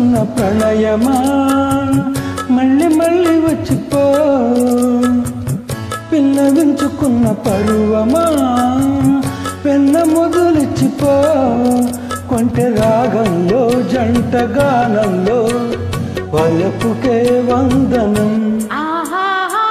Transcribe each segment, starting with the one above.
వలపించుతున్న ప్రణయమా మళ్ళీ మళ్ళీ వచ్చిపో పిల్లవించుకున్న పరువమా పెన్న మొదలిచ్చిపో కొంటె రాగంలో జంట గానంలో వలపుకే వందనం ఆహాహా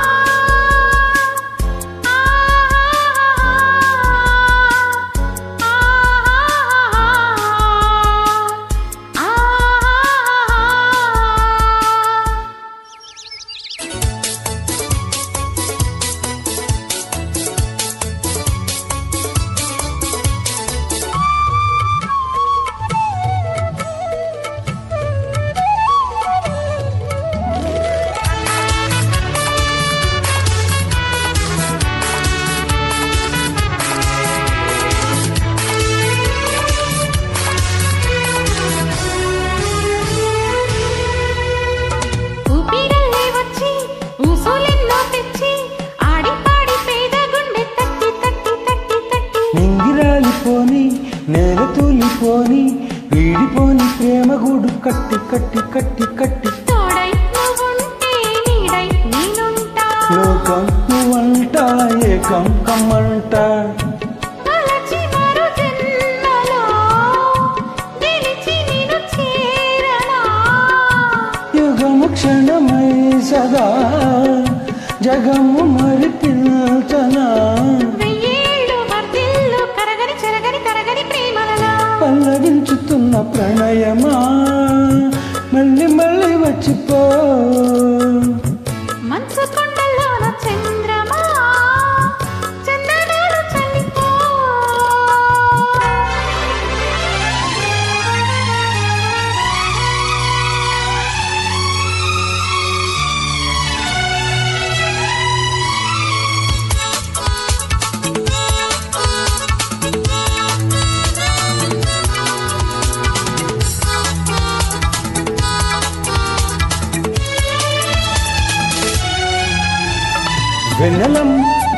ఊపిరల్లే వచ్చి ఊసులెన్నో తెచ్చి ఆడి పాడి పేద గుండె తట్టి తట్టి తట్టి తట్టి నింగిరాలిపోని నేల తూలిపోని వీడిపోని ప్రేమ గూడు కట్టి కట్టి కట్టి కట్టి తోడై నువ్వుంటే నీడై నేనుంటా లోకం నువ్వంట ఏకం కమ్మంట తలచి మరు జన్మలో గెలిచి నిన్ను చేరనా యుగము క్షణమై సదా జగము మరి పిల్చనా వెయ్యేళ్ళు వర్ధిల్లు కరగని చెరగని తరగని ప్రేమలలో పల్లవించుతున్న ప్రణయమా మళ్ళీ మళ్ళీ వచ్చిపో మంచు కొండల్లోన చంద్రమా చందనాలు చల్లిపో వెన్నెలం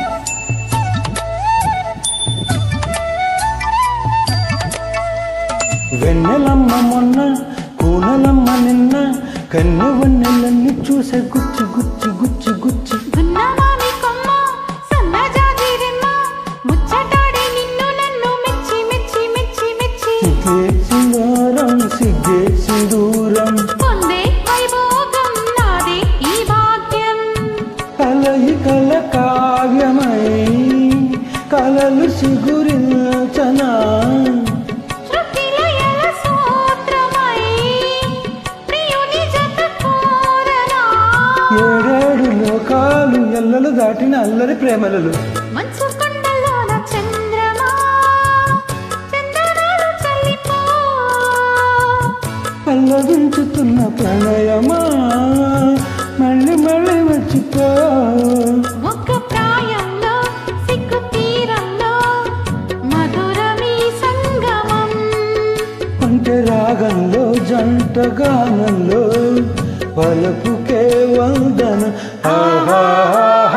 వెన్నెలమ్మ మొన్న కూనలమ్మ నిన్న కన్నె వన్నెలన్నీ చూసే గుచ్చి గుచ్చి గుచ్చి గుచ్చి గున్నమామి కొమ్మ సన్నజాజి రెమ్మ ముచ్చటాడే నిన్ను నన్ను మెచ్చి మెచ్చి మెచ్చి మెచ్చి సిగ్గే సింగారం సిగ్గే సింధూరం పొందే వైభోగం నాదే ఈ భాగ్యం కలయి కల కావ్యమై కలలు సిగురించనా శృతిలయల సూత్రమై ప్రియుని జత కోరనా ఏడేడు లోకాలు ఎల్లలు దాటిన అల్లరి ప్రేమలలు మంచు కొండల్లోన చంద్రమా చందనాలు చల్లిపో పల్లవించుతున్న ప్రణయమా మళ్ళీ మళ్ళీ వచ్చిపో ఒక్క ప్రాయంలో సిగ్గు తీరంలో మధురమీ సంగమం అంటే రాగంలో జంట గానంలో పలుపుకే వందన ఆహా